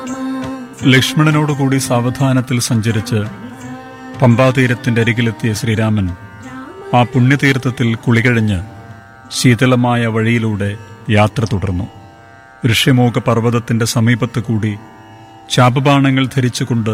ലക്ഷ്മണനോടുകൂടി സാവധാനത്തിൽ സഞ്ചരിച്ച് പമ്പാതീരത്തിന്റെ അരികിലെത്തിയ ശ്രീരാമൻ ആ പുണ്യതീർത്ഥത്തിൽ കുളികഴിഞ്ഞ് ശീതളമായ വഴിയിലൂടെ യാത്ര തുടർന്നു ഋഷ്യമോക പർവ്വതത്തിന്റെ സമീപത്ത് കൂടി ചാപബാണങ്ങൾ ധരിച്ചുകൊണ്ട്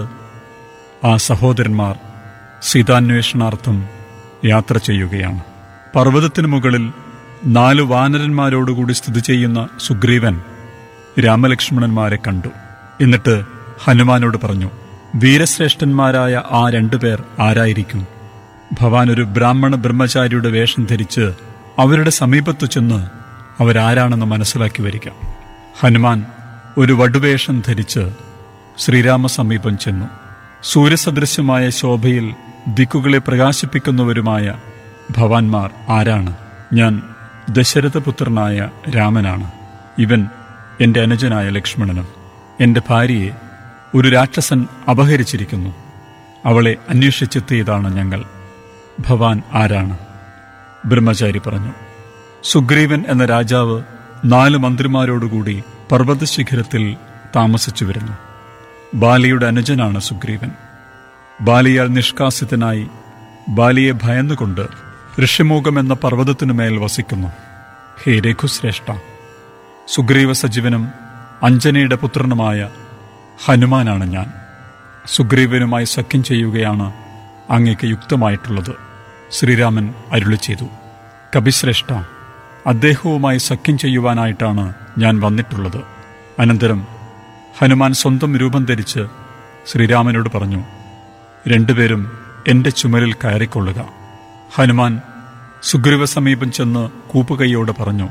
ആ സഹോദരന്മാർ സീതാന്വേഷണാർത്ഥം യാത്ര ചെയ്യുകയാണ് പർവ്വതത്തിനു മുകളിൽ നാലു വാനരന്മാരോടുകൂടി സ്ഥിതി ചെയ്യുന്ന സുഗ്രീവൻ രാമലക്ഷ്മണന്മാരെ കണ്ടു എന്നിട്ട് ഹനുമാനോട് പറഞ്ഞു വീരശ്രേഷ്ഠന്മാരായ ആ രണ്ടുപേർ ആരായിരിക്കും ഭവാൻ ഒരു ബ്രാഹ്മണ ബ്രഹ്മചാരിയുടെ വേഷം ധരിച്ച് അവരുടെ സമീപത്തു ചെന്ന് അവരാരാണെന്ന് മനസ്സിലാക്കി വരിക ഹനുമാൻ ഒരു വടുവേഷം ധരിച്ച് ശ്രീരാമ സമീപം ചെന്നു സൂര്യസദൃശ്യമായ ശോഭയിൽ ദിക്കുകളെ പ്രകാശിപ്പിക്കുന്നവരുമായ ഭവാൻമാർ ആരാണ് ഞാൻ ദശരഥപുത്രനായ രാമനാണ് ഇവൻ എന്റെ അനുജനായ ലക്ഷ്മണനും എന്റെ ഭാര്യയെ ഒരു രാക്ഷസൻ അപഹരിച്ചിരിക്കുന്നു അവളെ അന്വേഷിച്ചെത്തിയതാണ് ഞങ്ങൾ ഭവാൻ ആരാണ് ബ്രഹ്മചാരി പറഞ്ഞു സുഗ്രീവൻ എന്ന രാജാവ് നാല് മന്ത്രിമാരോടുകൂടി പർവ്വതശിഖരത്തിൽ താമസിച്ചു വരുന്നു ബാലിയുടെ അനുജനാണ് സുഗ്രീവൻ ബാലിയാൽ നിഷ്കാസിതനായി ബാലിയെ ഭയന്നുകൊണ്ട് ഋഷിമുഖം എന്ന പർവ്വതത്തിനുമേൽ വസിക്കുന്നു ഹേ രഘുശ്രേഷ്ഠ സുഗ്രീവ സജീവനും അഞ്ജനയുടെ പുത്രനുമായ ഹനുമാനാണ് ഞാൻ സുഗ്രീവനുമായി സഖ്യം ചെയ്യുകയാണ് അങ്ങേക്ക് യുക്തമായിട്ടുള്ളത് ശ്രീരാമൻ അരുളി ചെയ്തു കപിശ്രേഷ്ഠ അദ്ദേഹവുമായി സഖ്യം ചെയ്യുവാനായിട്ടാണ് ഞാൻ വന്നിട്ടുള്ളത് അനന്തരം ഹനുമാൻ സ്വന്തം രൂപം ധരിച്ച് ശ്രീരാമനോട് പറഞ്ഞു രണ്ടുപേരും എന്റെ ചുമലിൽ കയറിക്കൊള്ളുക ഹനുമാൻ സുഗ്രീവ സമീപം ചെന്ന് കൂപ്പുകൈയോടെ പറഞ്ഞു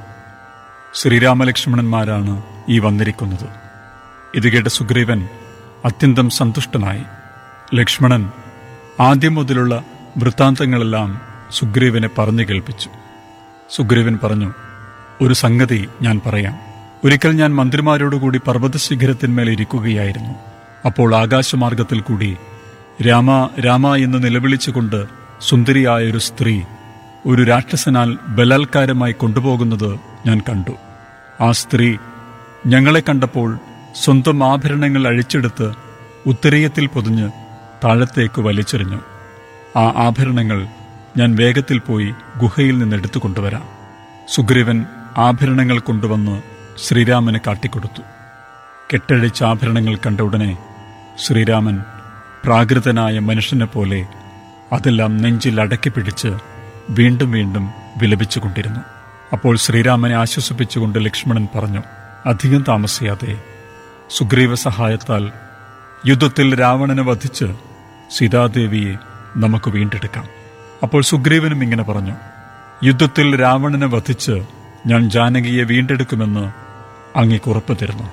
ശ്രീരാമലക്ഷ്മണന്മാരാണ് ഈ വന്നിരിക്കുന്നത് ഇത് കേട്ട സുഗ്രീവൻ അത്യന്തം സന്തുഷ്ടനായി ലക്ഷ്മണൻ ആദ്യം മുതലുള്ള വൃത്താന്തങ്ങളെല്ലാം സുഗ്രീവനെ പറഞ്ഞു കേൾപ്പിച്ചു സുഗ്രീവൻ പറഞ്ഞു ഒരു സംഗതി ഞാൻ പറയാം ഒരിക്കൽ ഞാൻ മന്ത്രിമാരോടുകൂടി പർവ്വതശിഖരത്തിന്മേൽ ഇരിക്കുകയായിരുന്നു അപ്പോൾ ആകാശമാർഗത്തിൽ കൂടി രാമ രാമ എന്ന് നിലവിളിച്ചുകൊണ്ട് സുന്ദരിയായ ഒരു സ്ത്രീ ഒരു രാക്ഷസനാൽ ബലാത്കാരമായി കൊണ്ടുപോകുന്നത് ഞാൻ കണ്ടു ആ സ്ത്രീ ഞങ്ങളെ കണ്ടപ്പോൾ സ്വന്തം ആഭരണങ്ങൾ അഴിച്ചെടുത്ത് ഉത്തരീയത്തിൽ പൊതിഞ്ഞ് താഴത്തേക്ക് വലിച്ചെറിഞ്ഞു ആ ആഭരണങ്ങൾ ഞാൻ വേഗത്തിൽ പോയി ഗുഹയിൽ നിന്ന് എടുത്തു കൊണ്ടുവരാം സുഗ്രീവൻ ആഭരണങ്ങൾ കൊണ്ടുവന്ന് ശ്രീരാമന് കാട്ടിക്കൊടുത്തു കെട്ടഴിച്ച ആഭരണങ്ങൾ കണ്ട ഉടനെ ശ്രീരാമൻ പ്രാകൃതനായ മനുഷ്യനെ പോലെ അതെല്ലാം നെഞ്ചിൽ അടക്കി പിടിച്ച് വീണ്ടും വീണ്ടും വിലപിച്ചുകൊണ്ടിരുന്നു അപ്പോൾ ശ്രീരാമനെ ആശ്വസിപ്പിച്ചുകൊണ്ട് ലക്ഷ്മണൻ പറഞ്ഞു അധികം താമസിയാതെ സുഗ്രീവ സഹായത്താൽ യുദ്ധത്തിൽ രാവണനെ വധിച്ച് സീതാദേവിയെ നമുക്ക് വീണ്ടെടുക്കാം അപ്പോൾ സുഗ്രീവനും ഇങ്ങനെ പറഞ്ഞു യുദ്ധത്തിൽ രാവണനെ വധിച്ച് ഞാൻ ജാനകിയെ വീണ്ടെടുക്കുമെന്ന് അങ്ങേക്ക് ഉറപ്പ് തരുന്നു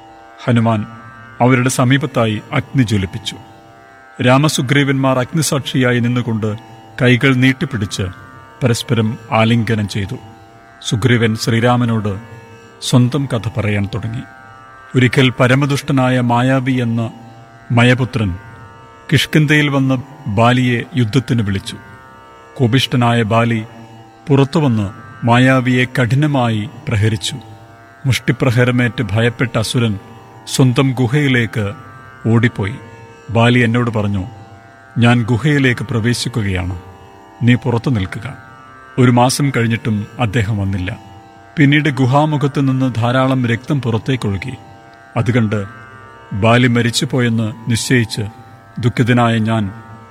ഹനുമാൻ അവരുടെ സമീപത്തായി അഗ്നി ജ്വലിപ്പിച്ചു രാമസുഗ്രീവന്മാർ അഗ്നിസാക്ഷിയായി നിന്നുകൊണ്ട് കൈകൾ നീട്ടിപ്പിടിച്ച് പരസ്പരം ആലിംഗനം ചെയ്തു സുഗ്രീവൻ ശ്രീരാമനോട് സ്വന്തം കഥ പറയാൻ തുടങ്ങി ഒരിക്കൽ പരമദുഷ്ടനായ മായാവി എന്ന മയപുത്രൻ കിഷ്കിന്തയിൽ വന്ന് ബാലിയെ യുദ്ധത്തിന് വിളിച്ചു കോപിഷ്ടനായ ബാലി പുറത്തുവന്ന് മായാവിയെ കഠിനമായി പ്രഹരിച്ചു മുഷ്ടിപ്രഹരമേറ്റ് ഭയപ്പെട്ട അസുരൻ സ്വന്തം ഗുഹയിലേക്ക് ഓടിപ്പോയി ബാലി എന്നോട് പറഞ്ഞു ഞാൻ ഗുഹയിലേക്ക് പ്രവേശിക്കുകയാണ് നീ പുറത്തു നിൽക്കുക ഒരു മാസം കഴിഞ്ഞിട്ടും അദ്ദേഹം വന്നില്ല പിന്നീട് ഗുഹാമുഖത്തു നിന്ന് ധാരാളം രക്തം പുറത്തേക്കൊഴുകി അതുകണ്ട് ബാലി മരിച്ചുപോയെന്ന് നിശ്ചയിച്ച് ദുഃഖിതനായ ഞാൻ